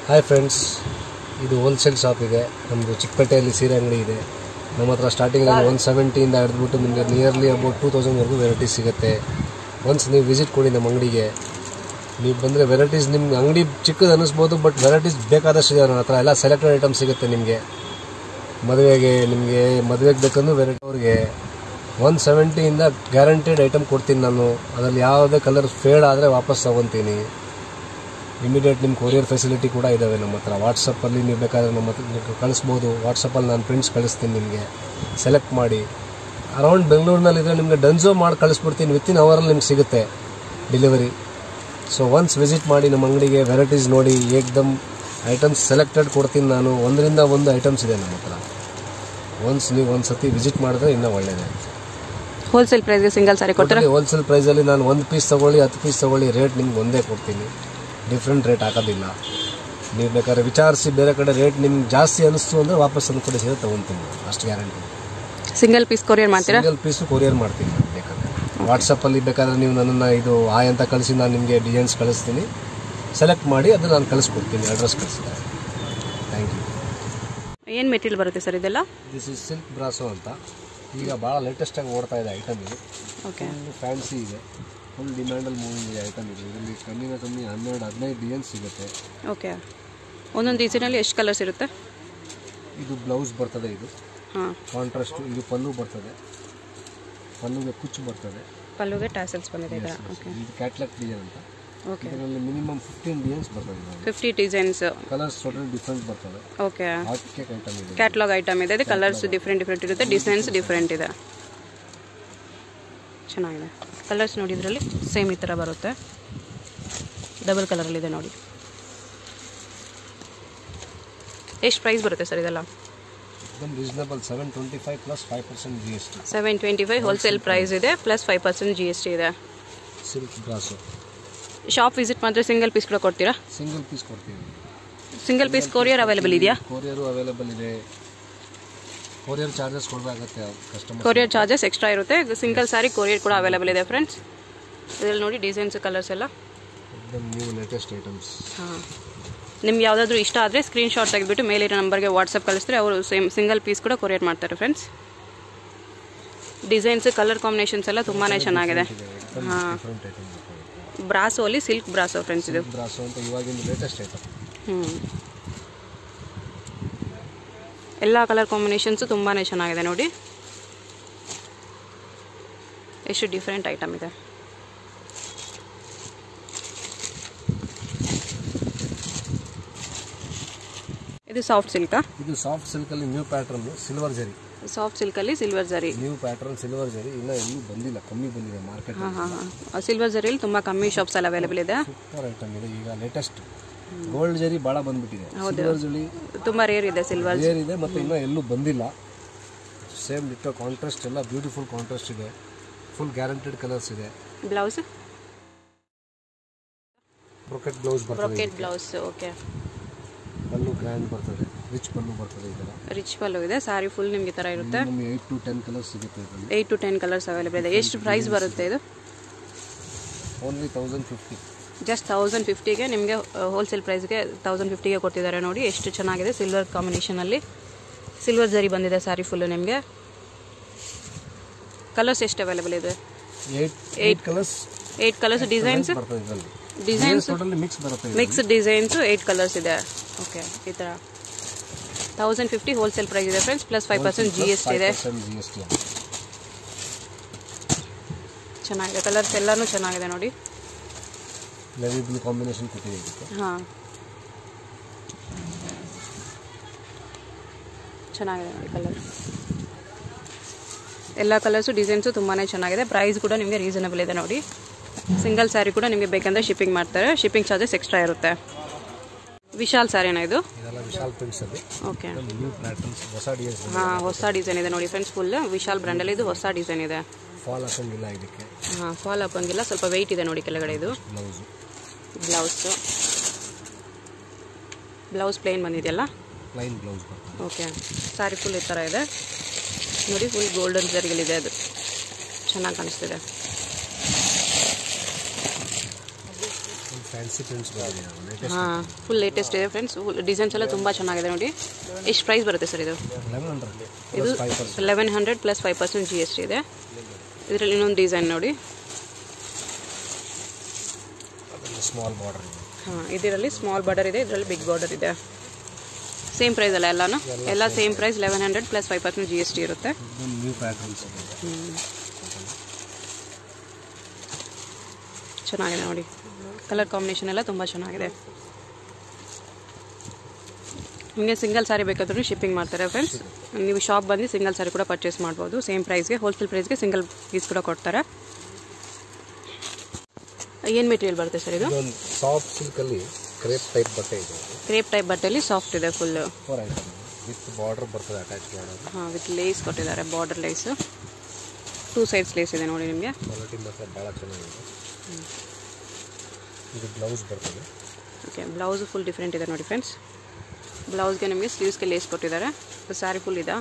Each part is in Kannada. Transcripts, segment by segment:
ಹಾಯ್ ಫ್ರೆಂಡ್ಸ್ ಇದು ಹೋಲ್ಸೇಲ್ ಶಾಪ್ ಇದೆ ನಮ್ಮದು ಚಿಕ್ಕಪೇಟೆಯಲ್ಲಿ ಸೀರೆ ಅಂಗಡಿ ಇದೆ ನಮ್ಮ ಹತ್ರ ಸ್ಟಾರ್ಟಿಂಗಲ್ಲಿ ಒನ್ ಸೆವೆಂಟಿಯಿಂದ ಹಿಡಿದ್ಬಿಟ್ಟು ನಿಮಗೆ ನಿಯರ್ಲಿ ಅಬೌಟ್ ಟೂ ತೌಸಂಡ್ವರೆಗೂ ವೆರೈಟೀಸ್ ಸಿಗುತ್ತೆ ಒನ್ಸ್ ನೀವು ವಿಸಿಟ್ ಕೊಡಿ ನಮ್ಮ ಅಂಗಡಿಗೆ ನೀವು ಬಂದರೆ ವೆರೈಟೀಸ್ ನಿಮ್ಮ ಅಂಗಡಿ ಚಿಕ್ಕದು ಅನ್ನಿಸ್ಬೋದು ಬಟ್ ವೆರೈಟೀಸ್ ಬೇಕಾದಷ್ಟು ಇದೆ ನನ್ನ ಹತ್ರ ಎಲ್ಲ ಸೆಲೆಕ್ಟೆಡ್ ಐಟಮ್ ಸಿಗುತ್ತೆ ನಿಮಗೆ ಮದುವೆಗೆ ನಿಮಗೆ ಮದುವೆಗೆ ಬೇಕಂದ್ರೂ ವೆರೈಟಿ ಅವ್ರಿಗೆ ಒನ್ ಸೆವೆಂಟಿಯಿಂದ ಗ್ಯಾರಂಟೆಡ್ ಐಟಮ್ ಕೊಡ್ತೀನಿ ನಾನು ಅದರಲ್ಲಿ ಯಾವುದೇ ಕಲರ್ ಫೇಡ್ ಆದರೆ ವಾಪಸ್ ತಗೊತೀನಿ ಇಮಿಡಿಯೇಟ್ ನಿಮ್ಮ ಕೊರಿಯರ್ ಫೆಸಿಲಿಟಿ ಕೂಡ ಇದ್ದಾವೆ ನಮ್ಮ ಹತ್ರ ವಾಟ್ಸಪ್ಪಲ್ಲಿ ನೀವು ಬೇಕಾದ್ರೆ ನಮ್ಮ ಹತ್ರ ನೀವು ಕಳಿಸ್ಬೋದು ವಾಟ್ಸಪ್ಪಲ್ಲಿ ನಾನು ಪ್ರಿಂಟ್ಸ್ ಕಳಿಸ್ತೀನಿ ನಿಮಗೆ ಸೆಲೆಕ್ಟ್ ಮಾಡಿ ಅರೌಂಡ್ ಬೆಂಗಳೂರಿನಲ್ಲಿದ್ದರೆ ನಿಮಗೆ ಡನ್ಸೋ ಮಾಡಿ ಕಳಿಸ್ಬಿಡ್ತೀನಿ ವಿತಿನ್ ಅವರಲ್ಲಿ ನಿಮ್ಗೆ ಸಿಗುತ್ತೆ ಡೆಲಿವರಿ ಸೊ ಒನ್ಸ್ ವಿಸಿಟ್ ಮಾಡಿ ನಮ್ಮ ಅಂಗಡಿಗೆ ವೆರೈಟೀಸ್ ನೋಡಿ ಏಕ್ದಮ್ ಐಟಮ್ಸ್ ಸೆಲೆಕ್ಟೆಡ್ ಕೊಡ್ತೀನಿ ನಾನು ಒಂದರಿಂದ ಒಂದು ಐಟಮ್ಸ್ ಇದೆ ನಮ್ಮ ಹತ್ರ ಒನ್ಸ್ ನೀವು ಒಂದು ಸತಿ ವಿಸಿಟ್ ಮಾಡಿದ್ರೆ ಇನ್ನೂ ಒಳ್ಳೆಯದೇ ಹೋಲ್ಸೇಲ್ ಪ್ರೈಸ್ಗೆ ಸಿಂಗಲ್ ಸಾರಿ ಕೊಡ್ತೀರಾ ಹೋಲ್ಸೇಲ್ ಪ್ರೈಸಲ್ಲಿ ನಾನು ಒಂದು ಪೀಸ್ ತೊಗೊಳ್ಳಿ ಹತ್ತು ಪೀಸ್ ತೊಗೊಳ್ಳಿ ರೇಟ್ ನಿಮ್ಗೆ ಒಂದೇ ಕೊಡ್ತೀನಿ ಡಿಫ್ರೆಂಟ್ ರೇಟ್ ಹಾಕೋದಿಲ್ಲ ನೀವು ಬೇಕಾದ್ರೆ ವಿಚಾರಿಸಿ ಬೇರೆ ಕಡೆ ರೇಟ್ ನಿಮ್ಗೆ ಜಾಸ್ತಿ ಅನಿಸ್ತು ಅಂದರೆ ವಾಪಸ್ ತಂದು ಕೊಡಿ ಸೀರೆ ತೊಗೊತೀನಿ ಅಷ್ಟು ಗ್ಯಾರಂಟಿ ಸಿಂಗಲ್ ಪೀಸ್ ಕೊರಿಯರ್ ಮಾಡ್ತೀರಾ ಸಿಂಗಲ್ ಪೀಸು ಕೊರಿಯರ್ ಮಾಡ್ತೀನಿ ನಾನು ಬೇಕಾದ್ರೆ ವಾಟ್ಸಪ್ಪಲ್ಲಿ ಬೇಕಾದ್ರೆ ನೀವು ನನ್ನನ್ನು ಇದು ಆಯ್ ಅಂತ ಕಳಿಸಿ ನಾನು ನಿಮಗೆ ಡಿಸೈನ್ಸ್ ಕಳಿಸ್ತೀನಿ ಸೆಲೆಕ್ಟ್ ಮಾಡಿ ಅದು ನಾನು ಕಳಿಸ್ಕೊಡ್ತೀನಿ ಅಡ್ರೆಸ್ ಕಳಿಸ್ತೀನಿ ಥ್ಯಾಂಕ್ ಯು ಏನು ಮೆಟೀರಿಯಲ್ ಬರುತ್ತೆ ಸರ್ ಇದೆಲ್ಲ ದಿಸ್ ಇಸ್ ಸಿಲ್ಕ್ ಬ್ರಾಸೋ ಅಂತ ಈಗ ಭಾಳ ಲೇಟೆಸ್ಟಾಗಿ ಓಡ್ತಾ ಇದೆ ಐಟಮ್ ಇದು ಓಕೆ ಫುಲ್ ಫ್ಯಾನ್ಸಿ ಇದೆ ಫುಲ್ ಡಿಮ್ಯಾಂಡಲ್ಲಿ ಮೂವಿಂಗ್ ಇದೆ ಐಟಮ್ ಇದು ಇದರಲ್ಲಿ ಕಮ್ಮಿನ ಕಮ್ಮಿ ಹನ್ನೆರಡು ಹದಿನೈದು ಡಿಸೈನ್ ಸಿಗುತ್ತೆ ಓಕೆ ಒಂದೊಂದು ಡಿಸೈನಲ್ಲಿ ಎಷ್ಟು ಕಲರ್ಸ್ ಇರುತ್ತೆ ಇದು ಬ್ಲೌಸ್ ಬರ್ತದೆ ಇದು ಹಾಂ ಕಾಂಟ್ರಾಸ್ಟು ಇದು ಪಲ್ಲು ಬರ್ತದೆ ಪಲ್ಲುಗೆ ಕುಚ್ಚು ಬರ್ತದೆ ಪಲ್ಲುಗೆ ಟ್ಯಾಸಲ್ಸ್ ಬಂದಿದೆ ಇದರ ಓಕೆ ಇದು ಕ್ಯಾಟ್ಲಾಕ್ ಡಿಸೈನ್ ಅಂತ ಓಕೆ ಇದರಲ್ಲಿ ಮಿನಿಮಮ್ ಫಿಫ್ಟೀನ್ ಡಿಸೈನ್ಸ್ ಬರ್ತದೆ ಇದರಲ್ಲಿ fifty designs colours total different ಬರ್ತದೆ ಓಕೆ ಹಾಟ್ ಕೇಕ್ ಐಟಮ್ ಇದೆ ಕ್ಯಾಟ್ಲಾಗ್ ಐಟಮ್ ಇದೆ ಕಲರ್ಸ್ ಡಿಫ್ರೆಂಟ್ ಡಿಫ್ರೆಂಟ್ ಇರುತ್ತೆ ಡಿಸೈನ್ಸ್ ಡಿಫ್ರೆಂಟ್ ಇದೆ ಚೆನ್ನಾಗಿದೆ ಕಲರ್ಸ್ ನೋಡಿ ಇದರಲ್ಲಿ ಸೇಮ್ ಈ ಥರ ಬರುತ್ತೆ ಡಬಲ್ ಕಲರಲ್ಲಿದೆ ನೋಡಿ ಎಷ್ಟು ಪ್ರೈಸ್ ಬರುತ್ತೆ ಸರ್ ಇದೆಲ್ಲ एकदम reasonable seven twenty five plus five percent G S T seven twenty five wholesale price ಇದೆ plus five percent G S T ಇದೆ ಸಿಲ್ಕ್ ಬ್ರಾಸು ಶಾಪ್ ವಿಸಿಟ್ ಮಾಡಿದ್ರೆ ಸಿಂಗಲ್ ಪೀಸ್ ಕೂಡ ಕೊಡ್ತೀರಾ ಸಿಂಗಲ್ ಪೀಸ್ ಕೊಡ್ತೀವಿ ಸಿಂಗಲ್ ಪೀಸ್ ಕೊರಿಯರ್ ಅವೈಲೇಬಲ್ ಇದೆಯಾ ಕೊರಿಯರು ಅವೈಲೇಬಲ್ ಇದೆ ಕೊರಿಯರ್ ಚಾರ್ಜಸ್ ಕೊಡಬೇಕಾಗತ್ತೆ ಕಸ್ಟಮರ್ ಕೊರಿಯರ್ ಚಾರ್ಜಸ್ ಎಕ್ಸ್ಟ್ರಾ ಇರುತ್ತೆ ಸಿಂಗಲ್ ಸಾರಿ ಕೊರಿಯರ್ ಕೂಡ ಅವೈಲೇಬಲ್ ಇದೆ ಫ್ರೆಂಡ್ಸ್ ಇದರಲ್ಲಿ ನೋಡಿ ಡಿಸೈನ್ಸ್ ಕಲರ್ಸ್ ಎಲ್ಲ एकदम ನ್ಯೂ ಲೇಟೆಸ್ಟ್ ಐಟಮ್ಸ್ ಹಾಂ ನಿಮ್ಗೆ ಯಾವುದಾದ್ರೂ ಇಷ್ಟ ಆದರೆ ಸ್ಕ್ರೀನ್ಶಾಟ್ ತೆಗೆದುಬಿಟ್ಟು ಮೇಲಿರೋ ನಂಬರ್ಗೆ ವಾಟ್ಸಪ್ ಕಳಿಸಿದ್ರೆ ಅವರು ಸೇಮ್ ಸಿಂಗಲ್ ಪೀಸ್ ಕೂಡ ಕೊರಿಯರ್ ಮಾಡ್ತಾರೆ ಫ್ರೆಂಡ್ಸ್ ಡಿಸೈನ್ಸ್ ಕಲರ್ ಕಾಂಬಿನೇಷನ್ಸ್ ಎಲ್ಲ ತುಂಬಾ ಚೆನ್ನಾಗಿದೆ ಹಾಂ ಡಿಫ್ರೆಂಟ್ ಐಟಮ್ ಬ್ರಾಸೋ ಅಲ್ಲಿ ಸಿಲ್ಕ್ ಬ್ರಾಸೋ ಫ್ರೆಂಡ್ಸ್ ಇದು ಬ್ರಾಸು ಅಂತ ಇವಾಗಿನ ಲೇಟೆಸ್ಟ್ ಐಟಮ್ ಹ್ಞೂ ಎಲ್ಲ ಕಲರ್ ಕಾಂಬಿನೇಷನ್ಸು ತುಂಬಾ ಚೆನ್ನಾಗಿದೆ ನೋಡಿ ಎಷ್ಟು ಡಿಫ್ರೆಂಟ್ ಐಟಮ್ ಇದೆ ಇದು ಸಾಫ್ಟ್ ಸಿಲ್ಕಾ ಇದು ಸಾಫ್ಟ್ ಸಿಲ್ಕಲ್ಲಿ new pattern silver zari soft ಸಿಲ್ಕಲ್ಲಿ silver zari new pattern silver zari ಇನ್ನೂ ಎಲ್ಲೂ ಬಂದಿಲ್ಲ ಕಮ್ಮಿ ಬಂದಿದೆ ಮಾರ್ಕೆಟ್ ಹಾಂ ಹಾಂ ಹಾಂ ಸಿಲ್ವರ್ ಜರಿಯಲ್ಲಿ ತುಂಬ ಕಮ್ಮಿ ಶಾಪ್ಸ್ ಅಲ್ಲಿ ಅವೈಲೇಬಲ್ ಇದೆ ಸೂಪರ್ ಐಟಮ್ ಇದೆ ಈಗ ಲೇಟೆಸ್ಟ್ ಗೋಲ್ಡ್ ಜರಿ ಭಾಳ ಬಂದ್ಬಿಟ್ಟಿದೆ ಸಿಲ್ವರ್ ಜರಿ ತುಂಬ ರೇರ್ ಇದೆ ಸಿಲ್ವರ್ ಏರ್ ಇದೆ ಮತ್ತು ಇನ್ನೂ ಎಲ್ಲೂ ಬಂದಿಲ್ಲ ಸೇಮ್ ಲಿಟ್ಟೋ ಕಾಂಟ್ರಾಸ್ಟ್ ಎಲ್ಲ ಬ್ಯೂಟಿಫುಲ್ ಕಾಂಟ್ರಾಸ್ಟ್ ಇದೆ ಫುಲ್ ಗ್ಯಾರಂಟೆಡ್ ಕಲರ್ಸ್ ಇದೆ ಬ್ಲೌಸ್ ಬ್ರೊಕೆಟ್ ಬ್ಲೌಸ್ ಬರ್ತದೆ brocade blouse okay pallu grand ಬರ್ತದೆ ರಿಚ್ ಪಲ್ಲು ಬರ್ತದೆ ಈ ಥರ ರಿಚ್ ಪಲ್ಲು ಇದೆ ಸಾರಿ ಫುಲ್ ನಿಮ್ಗೆ ಈ ಥರ ಇರುತ್ತೆ ನಮಗೆ ಏಯ್ಟ್ ಟು ಟೆನ್ ಕಲರ್ಸ್ ಸಿಗುತ್ತೆ ಇದರಲ್ಲಿ eight to ten colours available ಇದೆ ಎಷ್ಟು ಪ್ರೈಸ್ ಬರುತ್ತೆ ಇದು only thousand fifty just thousand ಫಿಫ್ಟಿಗೆ ನಿಮಗೆ ಹೋಲ್ಸೇಲ್ ಪ್ರೈಸ್ಗೆ ತೌಸಂಡ್ ಫಿಫ್ಟಿಗೆ ಕೊಟ್ಟಿದ್ದಾರೆ ನೋಡಿ ಎಷ್ಟು ಚೆನ್ನಾಗಿದೆ ಸಿಲ್ವರ್ ಕಾಂಬಿನೇಷನಲ್ಲಿ ಸಿಲ್ವರ್ ಜರಿ ಬಂದಿದೆ ಸಾರಿ ಫುಲ್ಲು ನಿಮಗೆ ಕಲರ್ಸ್ ಎಷ್ಟು ಅವೈಲೇಬಲ್ ಇದೆ eight eight colours eight colours designs ಬರ್ತದೆ ಇದರಲ್ಲಿ ಡಿಸೈನ್ಸ್ ಟೋಟಲಿ ಮಿಕ್ಸ್ ಬರುತ್ತೆ ಇದು. ಮಿಕ್ಸ್ ಡಿಸೈನ್ಸು ಏಯ್ಟ್ ಕಲರ್ಸ್ ಇದೆ ಓಕೆ ಈ ಥರ ತೌಸಂಡ್ ಫಿಫ್ಟಿ ಹೋಲ್ಸೇಲ್ ಪ್ರೈಸ್ ಇದೆ friends plus five percent G S T ಇದೆ 5% GST. ಚೆನ್ನಾಗಿದೆ ಕಲರ್ಸ್ ಎಲ್ಲನೂ ಚೆನ್ನಾಗಿದೆ ನೋಡಿ ನವಿ ಬ್ಲೂ ಕಾಂಬಿನೇಷನ್ ಕೊಟ್ಟಿದೆ ಇದಕ್ಕೆ ಹಾಂ ಚೆನ್ನಾಗಿದೆ ನೋಡಿ ಕಲರ್ ಎಲ್ಲ ಕಲರ್ಸು ಡಿಸೈನ್ಸು ತುಂಬಾ ಚೆನ್ನಾಗಿದೆ ಪ್ರೈಸ್ ಕೂಡ ನಿಮಗೆ ರೀಸನಬಲ್ ಇದೆ ನೋಡಿ ಸಿಂಗಲ್ ಸ್ಯಾರಿ ಕೂಡ ನಿಮಗೆ ಬೇಕಂದರೆ ಶಿಪ್ಪಿಂಗ್ ಮಾಡ್ತಾರೆ ಶಿಪ್ಪಿಂಗ್ ಚಾರ್ಜಸ್ ಎಕ್ಸ್ಟ್ರಾ ಇರುತ್ತೆ ವಿಶಾಲ್ ಸ್ಯಾರಿನಾ ಇದು ಇದೆಲ್ಲ ವಿಶಾಲ್ ಪ್ರಿಂಟ್ಸ್ ಅಲ್ಲಿ ಓಕೆ ನ್ಯೂ ಪ್ಯಾಟರ್ನ್ಸ್ ಹೊಸ ಡಿಸೈನ್ಸ್ ಹಾಂ ಹೊಸ ಡಿಸೈನ್ ಇದೆ ನೋಡಿ ಫ್ರೆಂಡ್ಸ್ ಫುಲ್ ವಿಶಾಲ್ ಬ್ರ್ಯಾಂಡಲ್ಲಿ ಇದು ಹೊಸ ಡಿಸೈನ್ ಇದೆ ಫಾಲ್ ಹಾಕಂಗಿಲ್ಲ ಇದಕ್ಕೆ ಹಾಂ ಫಾಲ್ ಅಪ್ಪಂಗಿಲ್ಲ ಸ್ವಲ್ಪ ವೆಯ್ಟ್ ಇದೆ ನೋಡಿ ಕೆಳಗಡೆ ಇದು ಬ್ಲೌಸು ಬ್ಲೌಸು ಬ್ಲೌಸ್ ಪ್ಲೇನ್ ಬಂದಿದೆಯಲ್ಲ ಪ್ಲೈನ್ ಬ್ಲೌಸ್ ಬರ್ತದೆ ಓಕೆ ಸ್ಯಾರಿ ಫುಲ್ ಈ ಥರ ಇದೆ ನೋಡಿ ಫುಲ್ ಗೋಲ್ಡನ್ ಜರಿಗಳಿದೆ ಅದು ಚೆನ್ನಾಗಿ ಕಾಣಿಸ್ತಿದೆ ಫ್ಯಾನ್ಸಿ ಪ್ರಿಂಟ್ಸ್ ಬಂದಿದೆ ಲೇಟೆಸ್ಟ್ ಹಾಂ ಫುಲ್ ಲೇಟೆಸ್ಟ್ ಇದೆ ಫ್ರೆಂಡ್ಸ್ ಡಿಸೈನ್ಸ್ ಎಲ್ಲ ತುಂಬ ಚೆನ್ನಾಗಿದೆ ನೋಡಿ ಎಷ್ಟು ಪ್ರೈಸ್ ಬರುತ್ತೆ ಸರ್ ಇದು ಲೆವೆನ್ ಹಂಡ್ರೆಡ್ ಇದು five percent eleven hundred plus five percent G S T ಇದೆ ಇದರಲ್ಲಿ ಇನ್ನೊಂದು ಡಿಸೈನ್ ನೋಡಿ ಸ್ಮಾಲ್ ಬಾರ್ಡರ್ ಇದೆ ಹಾಂ ಇದರಲ್ಲಿ ಸ್ಮಾಲ್ ಬಾರ್ಡರ್ ಇದೆ ಇದರಲ್ಲಿ ಬಿಗ್ ಬಾರ್ಡರ್ ಇದೆ ಸೇಮ್ ಪ್ರೈಸ್ ಅಲ್ಲ ಎಲ್ಲಾನು ಎಲ್ಲ same price eleven hundred plus five percent G S T ಇರುತ್ತೆ ಇದೊಂದು ನ್ಯೂ ಪ್ಯಾಟರ್ನ್ಸ್ ಇದೆ ಚೆನ್ನಾಗಿದೆ ನೋಡಿ ಕಲರ್ ಕಾಂಬಿನೇಷನ್ ಎಲ್ಲ ತುಂಬ ಚೆನ್ನಾಗಿದೆ ನಿಮಗೆ ಸಿಂಗಲ್ ಸಾರಿ ಬೇಕಾದ್ರೂ ಶಿಪ್ಪಿಂಗ್ ಮಾಡ್ತಾರೆ ಫ್ರೆಂಡ್ಸ್ ನೀವು ಶಾಪ್ ಬಂದು ಸಿಂಗಲ್ ಸಾರಿ ಕೂಡ ಪರ್ಚೇಸ್ ಮಾಡ್ಬೋದು ಸೇಮ್ ಪ್ರೈಸ್ಗೆ ಹೋಲ್ಸೇಲ್ ಪ್ರೈಸ್ಗೆ ಸಿಂಗಲ್ ಪೀಸ್ ಕೂಡ ಕೊಡ್ತಾರೆ ಏನು ಮೆಟೀರಿಯಲ್ ಬರುತ್ತೆ ಸರ್ ಇದು ಇದೊಂದು ಸಾಫ್ಟ್ ಸಿಲ್ಕಲ್ಲಿ ಕ್ರೇಪ್ ಟೈಪ್ ಬಟ್ಟೆ ಇದೆ ಕ್ರೇಪ್ ಟೈಪ್ ಬಟ್ಟೆಯಲ್ಲಿ ಸಾಫ್ಟ್ ಇದೆ full four item with border ಬರ್ತದೆ ಅಟ್ಯಾಚ್ ಮಾಡೋದು ಹಾಂ ವಿತ್ ಲೇಸ್ ಕೊಟ್ಟಿದ್ದಾರೆ border lace two sides lace ಇದೆ ನೋಡಿ ನಿಮಗೆ ಕ್ವಾಲಿಟಿ ಮಾತ್ರ ಭಾಳ ಚೆನ್ನಾಗಿದೆ ಇದು ಬ್ಲೌಸ್ ಬರ್ತದೆ ಓಕೆ ಬ್ಲೌಸು ಫುಲ್ ಡಿಫ್ರೆಂಟ್ ಇದೆ ನೋಡಿ ಫ್ರೆಂಡ್ಸ್ ಬ್ಲೌಸ್ಗೆ ನಿಮಗೆ ಸ್ಲೀವ್ಸ್ಗೆ ಲೇಸ್ ಕೊಟ್ಟಿದ್ದಾರೆ ಸ್ಯಾರಿ ಫುಲ್ ಇದೆ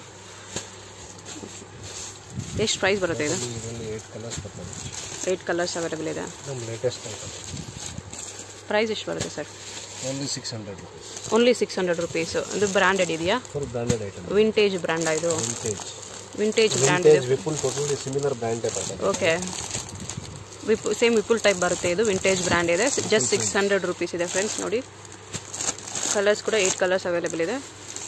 ಎಷ್ಟು ಪ್ರೈಸ್ ಬರುತ್ತೆ ಇದು ಇದರಲ್ಲಿ ಏಟ್ ಕಲರ್ಸ್ ಬರ್ತದೆ ಏಯ್ಟ್ ಕಲರ್ಸ್ ಅವೈಲೇಬಲ್ ಇದೆ ನಮ್ಮ ಲೇಟೆಸ್ಟ್ ಐಟಮ್ ಪ್ರೈಸ್ ಎಷ್ಟು ಬರುತ್ತೆ sir only six hundred rupees only six hundred rupees ಇದು ಬ್ರ್ಯಾಂಡೆಡ್ ಇದೆಯಾ full branded item vintage brand ಇದು ವಿಂಟೇಜ್ ವಿಂಟೇಜ್ ಬ್ರ್ಯಾಂಡ್ ಇದೆ ವಿಂಟೇಜ್ ವಿಪುಲ್ ಟೋಟಲಿ ಸಿಮಿಲರ್ ಬ್ರ್ಯಾಂಡೇ ಬರ್ತದೆ ಓಕೆ ವಿಪು ಸೇಮ್ ವಿಪುಲ್ ಟೈಪ್ ಬರುತ್ತೆ ಇದು ವಿಂಟೇಜ್ ಬ್ರ್ಯಾಂಡ್ ಇದೆ ಜಸ್ಟ್ ಸಿಕ್ಸ್ ಹಂಡ್ರೆಡ್ ರುಪೀಸ್ ಇದೆ ಫ್ರೆಂಡ್ಸ್ ನೋಡಿ ಕಲರ್ಸ್ ಕೂಡ ಏಯ್ಟ್ ಕಲರ್ಸ್ ಅವೈಲೇಬಲ್ ಇದೆ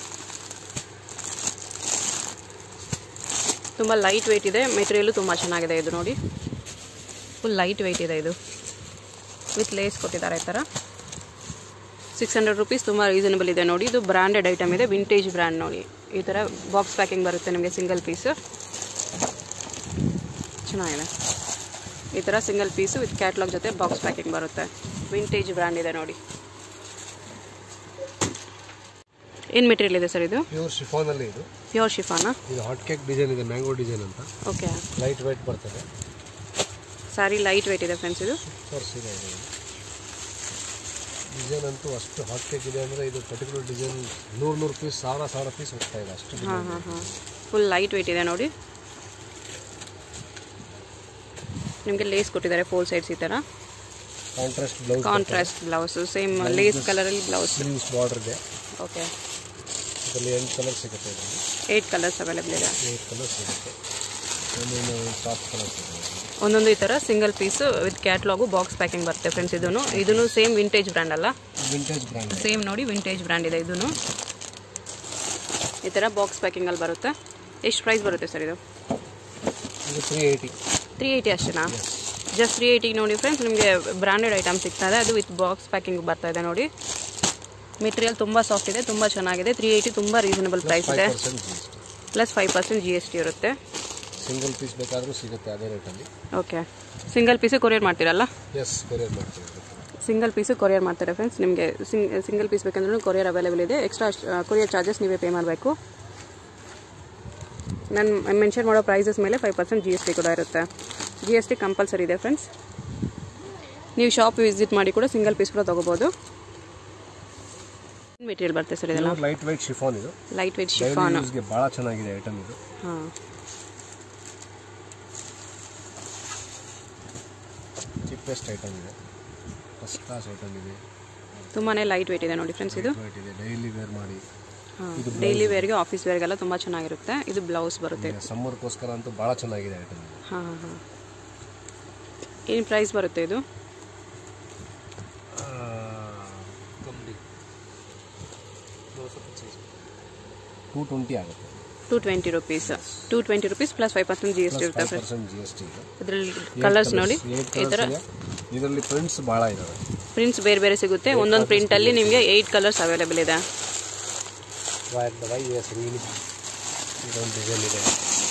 ತುಂಬ ಲೈಟ್ ವೆಯ್ಟ್ ಇದೆ ಮೆಟೀರಿಯಲು ತುಂಬ ಚೆನ್ನಾಗಿದೆ ಇದು ನೋಡಿ ಫುಲ್ ಲೈಟ್ ವೆಯ್ಟ್ ಇದೆ ಇದು ವಿತ್ ಲೇಸ್ ಕೊಟ್ಟಿದ್ದಾರೆ ಈ ಥರ ಸಿಕ್ಸ್ ಹಂಡ್ರೆಡ್ ರುಪೀಸ್ ತುಂಬ ರೀಸನಬಲ್ ಇದೆ ನೋಡಿ ಇದು ಬ್ರ್ಯಾಂಡೆಡ್ ಐಟಮ್ ಇದೆ ವಿಂಟೇಜ್ ಬ್ರ್ಯಾಂಡ್ ನೋಡಿ ಈ ಥರ ಬಾಕ್ಸ್ ಪ್ಯಾಕಿಂಗ್ ಬರುತ್ತೆ ನಿಮಗೆ ಸಿಂಗಲ್ ಪೀಸು ಚೆನ್ನಾಗಿದೆ ಈ ಥರ ಸಿಂಗಲ್ ಪೀಸು ವಿತ್ ಕ್ಯಾಟ್ಲಾಗ್ ಜೊತೆ ಬಾಕ್ಸ್ ಪ್ಯಾಕಿಂಗ್ ಬರುತ್ತೆ ವಿಂಟೇಜ್ ಬ್ರ್ಯಾಂಡ್ ಇದೆ ನೋಡಿ ಏನು ಮೆಟೀರಿಯಲ್ ಇದೆ ಸರ್ ಇದು ಪ್ಯೂರ್ ಶಿಫಾನಲ್ಲಿ ಇದು ಪ್ಯೂರ್ ಶಿಫಾನಾ ಇದು ಹಾಟ್ ಕೇಕ್ ಡಿಸೈನ್ ಇದೆ ಮ್ಯಾಂಗೋ ಡಿಸೈನ್ ಅಂತ ಓಕೆ ಲೈಟ್ ವೈಟ್ ಬರ್ತದೆ ಸ್ಯಾರಿ ಲೈಟ್ ವೆಯ್ಟ್ ಇದೆ ಫ್ರೆಂಡ್ಸ್ ಇದು ಸೂಪರ್ ಸೀರೆ ಇದೆ ಡಿಸೈನ್ ಅಂತೂ ಅಷ್ಟು ಹಾಟ್ ಕೇಕ್ ಇದೆ ಅಂದರೆ ಇದು ಪರ್ಟಿಕ್ಯುಲರ್ ಡಿಸೈನ್ ನೂರು ನೂರು ಪೀಸ್ ಸಾವಿರ ಸಾವಿರ ಪೀಸ್ ಹೋಗ್ತಾ ಇದೆ ಅಷ್ಟು ಹಾಂ ಹಾಂ ಹಾಂ ಫುಲ್ ಲೈಟ್ ವೆಯ್ಟ್ ಇದೆ ನೋಡಿ ನಿಮಗೆ ಲೇಸ್ ಕೊಟ್ಟಿದ್ದಾರೆ ಫೋರ್ ಸೈಡ್ಸ್ ಈ ಥರ contrast blouse contrast blouse same lace ಕಲರಲ್ಲಿ ಬ್ಲೌಸ್ ಸ್ಲೀವ್ಸ್ ಬಾರ್ಡರ್ ಇದೆ ಓಕೆ ಇದರಲ್ಲಿ ಎಂಟು ಕಲರ್ ಸಿಗುತ್ತೆ ಇದರಲ್ಲಿ ಏಯ್ಟ್ ಕಲರ್ಸ್ ಅವೈಲೇಬಲ್ ಇದೆ ಏಟ್ ಕಲರ್ ಸಿಗುತ್ತೆ ಒಂದೊಂದು ಸಾಫ್ಟ್ ಕಲರ್ಸ್ ಇದೆ ಒಂದೊಂದು ಈ ಥರ single piece with catalogue box packing ಬರುತ್ತೆ ಫ್ರೆಂಡ್ಸ್ ಇದೂ ಇದೂ ಸೇಮ್ ವಿಂಟೇಜ್ ಬ್ರ್ಯಾಂಡ್ ಅಲ್ಲ ವಿಂಟೇಜ್ ಬ್ರ್ಯಾಂಡ್ ಸೇಮ್ ನೋಡಿ ವಿಂಟೇಜ್ ಬ್ರ್ಯಾಂಡ್ ಇದೆ ಇದೂ ಈ ಥರ ಬಾಕ್ಸ್ ಪ್ಯಾಕಿಂಗಲ್ಲಿ ಬರುತ್ತೆ ಎಷ್ಟು ಪ್ರೈಸ್ ಬರುತ್ತೆ ಸರ್ ಇದು ಇದು ತ್ರೀ ಏಯ್ಟಿ ತ್ರೀ ಏಯ್ಟಿ ಅಷ್ಟೇನಾ ಜಸ್ಟ್ ತ್ರೀ ಏಯ್ಟಿಗೆ ನೋಡಿ ಫ್ರೆಂಡ್ಸ್ ನಿಮಗೆ ಬ್ರ್ಯಾಂಡೆಡ್ ಐಟಮ್ ಸಿಗ್ತಾ ಇದೆ ಅದು ವಿತ್ ಬಾಕ್ಸ್ ಪ್ಯಾಕಿಂಗ್ ಬರ್ತಾ ಇದೆ ನೋಡಿ ಮೆಟೀರಿಯಲ್ ತುಂಬ ಸಾಫ್ಟ್ ಇದೆ ತುಂಬ ಚೆನ್ನಾಗಿದೆ ತ್ರೀ ಏಯ್ಟಿ ತುಂಬ ರೀಸನಬಲ್ ಪ್ರೈಸ್ ಇದೆ five percent G S T plus five percent G S T ಇರುತ್ತೆ ಸಿಂಗಲ್ ಪೀಸ್ ಬೇಕಾದರೂ ಸಿಗುತ್ತೆ ಅದೇ ರೇಟಲ್ಲಿ ಓಕೆ ಸಿಂಗಲ್ ಪೀಸು ಕೊರಿಯರ್ ಮಾಡ್ತೀರಲ್ಲ ಎಸ್ ಕೊರಿಯರ್ ಮಾಡ್ತೀವಿ ಸಿಂಗಲ್ ಪೀಸು ಕೊರಿಯರ್ ಮಾಡ್ತಾರೆ ಫ್ರೆಂಡ್ಸ್ ನಿಮಗೆ ಸಿಂಗಲ್ ಪೀಸ್ ಬೇಕಂದ್ರೂ ಕೊರಿಯರ್ ಅವೈಲೇಬಲ್ ಇದೆ ಎಕ್ಸ್ಟ್ರಾ ಕೊರಿಯರ್ ಚಾರ್ಜಸ್ ನೀವೇ ಪೇ ಮಾಡಬೇಕು ನಾನು ಮೆನ್ಷನ್ ಮಾಡೋ ಪ್ರೈಸಸ್ ಮೇಲೆ five percent G S T ಕೂಡ ಇರುತ್ತೆ ಜಿ ಎಸ್ ಟಿ ಕಂಪಲ್ಸರಿ ಇದೆ ಫ್ರೆಂಡ್ಸ್ ನೀವು ಶಾಪ್ ವಿಸಿಟ್ ಮಾಡಿ ಕೂಡ ಸಿಂಗಲ್ ಪೀಸ್ ಕೂಡ ತೊಗೋಬೋದು ಮೆಟೀರಿಯಲ್ ಬರುತ್ತೆ ಸರ್ ಇದೆಲ್ಲ ಲೈಟ್ ವೈಟ್ ಶಿಫಾನ್ ಇದು ಲೈಟ್ ವೆಯ್ಟ್ ಡೈಲಿ ಶಿಫಾನ್ ಯೂಸ್ಗೆ ಭಾಳ ಚೆನ್ನಾಗಿದೆ ಐಟಮ್ ಇದು ಹಾಂ ಚಿಪ್ಪೆಸ್ಟ್ ಐಟಮ್ ಇದೆ ಫಸ್ಟ್ ಕ್ಲಾಸ್ ಐಟಮ್ ಇದೆ ತುಂಬಾ ಲೈಟ್ ವೆಯ್ಟ್ ಇದೆ ನೋಡಿ ಫ್ರೆಂಡ್ಸ್ ಇದು ವೈಟ್ ಇದೆ ಡೈಲಿ ವೇರ್ ಮಾಡಿ ಹಾಂ ಡೈಲಿ ವೇರ್ಗೆ ಆಫೀಸ್ ವೇರ್ಗೆಲ್ಲ ತುಂಬ ಚೆನ್ನಾಗಿರುತ್ತೆ ಇದು ಬ್ಲೌಸ್ ಬರುತ್ತೆ ಸಮ್ಮರ್ಗೋಸ್ಕರ ಅಂತೂ ಭಾಳ ಚೆನ್ನಾಗಿದೆ ಐಟಮ್ ಇದು ಹಾಂ ಹಾಂ ಹಾಂ ಏನು ಪ್ರೈಸ್ ಬರುತ್ತೆ ಇದು ಟೂ ಟ್ವೆಂಟಿ ಆಗುತ್ತೆ two twenty rupees two twenty rupees plus five percent G S T ಇರುತ್ತೆ five percent G S T ಇದೆ ಇದರಲ್ಲಿ ಕಲರ್ಸ್ ನೋಡಿ ಏಟ್ ಈ ಥರ ಕಲರ್ಸ್ ಇದೆ ಇದರಲ್ಲಿ ಪ್ರಿಂಟ್ಸ್ ಭಾಳ ಇದಾವೆ ಪ್ರಿಂಟ್ಸ್ ಬೇರೆ ಬೇರೆ ಸಿಗುತ್ತೆ ಒಂದೊಂದು ಪ್ರಿಂಟಲ್ಲಿ ನಿಮಗೆ ಏಯ್ಟ್ ಕಲರ್ಸ್ ಅವೈಲೇಬಲ್ ಇದೆ ವೈಟ್ ವೈ ಎಸ್ ನೀಲಿ ಇದೊಂದು ಡಿಸೈನ್ ಇದೆ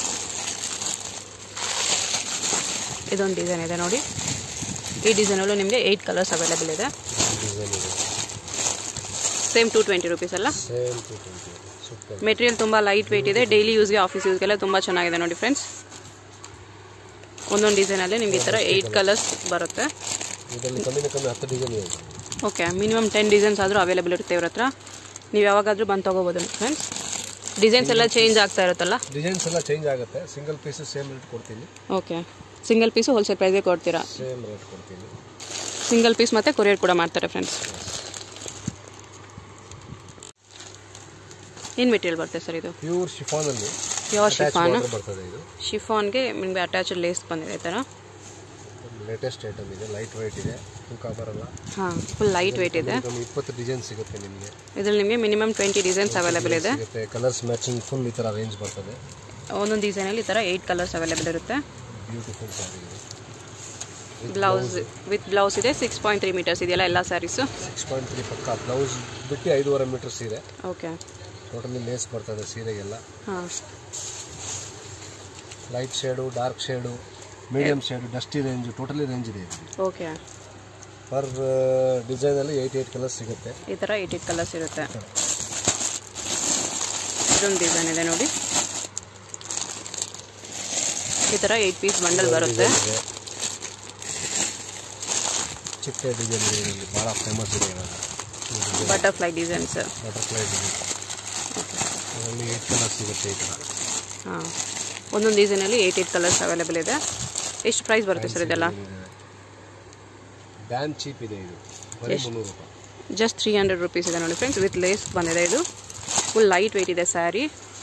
ಇದೊಂದು ಡಿಸೈನ್ ಇದೆ ನೋಡಿ ಈ ಡಿಸೈನಲ್ಲೂ ನಿಮಗೆ ಏಯ್ಟ್ ಕಲರ್ಸ್ ಅವೈಲೇಬಲ್ ಇದೆ ಡಿಸೈನ್ ಇದೆ ಸೇಮ್ ಟೂ ಟ್ವೆಂಟಿ ರುಪೀಸ್ ಅಲ್ಲ same two twenty super material ತುಂಬ ಲೈಟ್ ವೆಯ್ಟ್ ಇದೆ ಡೈಲಿ ಯೂಸ್ಗೆ ಆಫೀಸ್ ಯೂಸ್ಗೆಲ್ಲ ತುಂಬ ಚೆನ್ನಾಗಿದೆ ನೋಡಿ ಫ್ರೆಂಡ್ಸ್ ಒಂದೊಂದು ಡಿಸೈನಲ್ಲಿ ನಿಮಗೆ ಈ ಥರ ಏಯ್ಟ್ ಕಲರ್ಸ್ ಬರುತ್ತೆ ಇದರಲ್ಲಿ ಕಮ್ಮಿನ ಕಮ್ಮಿ ಹತ್ತು ಡಿಸೈನ್ ಇದೆ ಓಕೆ ಮಿನಿಮಮ್ ಟೆನ್ ಡಿಸೈನ್ಸ್ ಆದರೂ ಅವೈಲೇಬಲ್ ಇರುತ್ತೆ ಇವ್ರ ಹತ್ರ ನೀವು ಯಾವಾಗಾದರೂ ಬಂದು ತೊಗೋಬೋದು ಫ್ರೆಂಡ್ಸ್ ಡಿಸೈನ್ಸ್ ಎಲ್ಲ ಚೇಂಜ್ ಆಗ್ತಾ ಇರುತ್ತಲ್ಲ ಡಿಸೈನ್ಸ್ ಎಲ್ಲ ಚೇಂಜ್ ಆಗುತ್ತೆ ಸಿಂಗಲ್ ಪೀಸು ಸೇಮ್ ರೇಟ್ ಕೊಡ್ತೀನಿ ಓಕೆ ಸಿಂಗಲ್ ಪೀಸು ಹೋಲ್ಸೇಲ್ ಪ್ರೈಸ್ಗೆ ಕೊಡ್ತೀರಾ ಸೇಮ್ ರೇಟ್ ಕೊಡ್ತೀನಿ ಸಿಂಗಲ್ ಪೀಸ್ ಮತ್ತು ಕೊರಿಯರ್ ಕೂಡ ಮಾಡ್ತಾರೆ ಫ್ರೆಂಡ್ಸ್ ಏನು ಮೆಟೀರಿಯಲ್ ಬರುತ್ತೆ ಸರ್ ಇದು ಪ್ಯೂರ್ ಶಿಫಾನಲ್ಲಿ ಪ್ಯೂರ್ ಶಿಫಾನ್ ಬರ್ತದೆ ಇದು ಶಿಫಾನ್ಗೆ ನಿಮಗೆ ಅಟ್ಯಾಚ್ಡ್ ಲೇಸ್ ಬಂದಿದೆ ಈ ಥರ ಲೇಟೆಸ್ಟ್ ಐಟಮ್ ಇದೆ ಲೈಟ್ ವೈಟ್ ಇದೆ ತೂಕ ಬರಲ್ಲ ಹಾಂ ಫುಲ್ ಲೈಟ್ ವೆಯ್ಟ್ ಇದೆ ನಮ್ಗೆ ಇಪ್ಪತ್ತು ಡಿಸೈನ್ ಸಿಗುತ್ತೆ ನಿಮಗೆ ಇದರಲ್ಲಿ ನಿಮಗೆ ಮಿನಿಮಮ್ ಟ್ವೆಂಟಿ ಡಿಸೈನ್ಸ್ ಅವೈಲೇಬಲ್ ಇದೆ ಸಿಗುತ್ತೆ ಕಲರ್ಸ್ ಮ್ಯಾಚಿಂಗ್ ಫುಲ್ ಈ ಥರ ರೇಂಜ್ ಬರ್ತದೆ ಒಂದೊಂದು ಡಿಸೈನಲ್ಲಿ ಈ ಥರ ಏಯ್ಟ್ ಕಲರ್ಸ್ ಅವೈಲೇಬಲ್ ಇರುತ್ತೆ ಬ್ಯೂಟಿಫುಲ್ ಸ್ಯಾರಿ ಇದು ಬ್ಲೌಸ್ ವಿತ್ ಬ್ಲೌಸ್ ಇದೆ ಸಿಕ್ಸ್ ಪಾಯಿಂಟ್ ತ್ರೀ ಮೀಟರ್ಸ್ ಇದೆಯಲ್ಲ ಎಲ್ಲ ಸ್ಯಾರೀಸು ಸಿಕ್ಸ್ ಪಾಯಿಂಟ್ ತ್ರೀ ಪಕ್ಕ ಬ್ಲೌಸ್ ಬಿಟ್ಟು ಐದೂವರೆ ಮೀಟರ್ ಸೀರೆ ಓಕೆ ಟೋಟಲಿ ಲೇಸ್ ಬರ್ತದೆ ಸೀರೆಗೆಲ್ಲ ಹಾಂ light shade dark shade medium shade dusty range totally range ಇದೆ ಇದು ಓಕೆ ಪರ್ ಡಿಸೈನಲ್ಲಿ ಏಯ್ಟ್ ಏಯ್ಟ್ ಕಲರ್ಸ್ ಸಿಗುತ್ತೆ ಈ ಥರ ಏಯ್ಟ್ ಏಯ್ಟ್ ಕಲರ್ಸ್ ಇರುತ್ತೆ ಇದೊಂದು ಡಿಸೈನ್ ಇದೆ ನೋಡಿ ಈ ಥರ ಏಯ್ಟ್ ಪೀಸ್ ಬಂಡಲ್ ಬರುತ್ತೆ ಡಿಸೈನ್ ಇದೆ ಚಿಕ್ಕ ಡಿಸೈನ್ ಇದೆ ಇದರಲ್ಲಿ ಭಾಳ ಫೇಮಸ್ ಇದೆ ಇವಾಗ ಬಟರ್ಫ್ಲೈ ಡಿಸೈನ್ಸ್ ಬಟರ್ಫ್ಲೈ ಡಿಸೈನ್ ಅದರಲ್ಲಿ ಏಯ್ಟ್ ಕಲರ್ಸ್ ಸಿಗುತ್ತೆ ಈ ಥರ ಹಾಂ ಒಂದೊಂದು ಡಿಸೈನಲ್ಲಿ ಏಯ್ಟ್ ಏಯ್ಟ್ ಕಲರ್ಸ್ ಅವೈಲೇಬಲ್ ಇದೆ ಎಷ್ಟು ಪ್ರೈಸ್ ಬರುತ್ತೆ ಸರ್ ಇದೆಲ್ಲ ಡ್ಯಾಮ್ ಚೀಪ್ ಇದೆ ಇದು ಬರೀ ಮುನ್ನೂರು ರೂಪಾಯಿ ಜಸ್ಟ್ ತ್ರೀ ಹಂಡ್ರೆಡ್ ರುಪೀಸ್ ಇದೆ ನೋಡಿ ಫ್ರೆಂಡ್ಸ್ ವಿತ್ ಲೇಸ್ ಬಂದಿದೆ ಇದು ಫುಲ್ ಲೈಟ್ ವೆಯ್ಟ್ ಇದೆ ಸ್ಯಾರಿ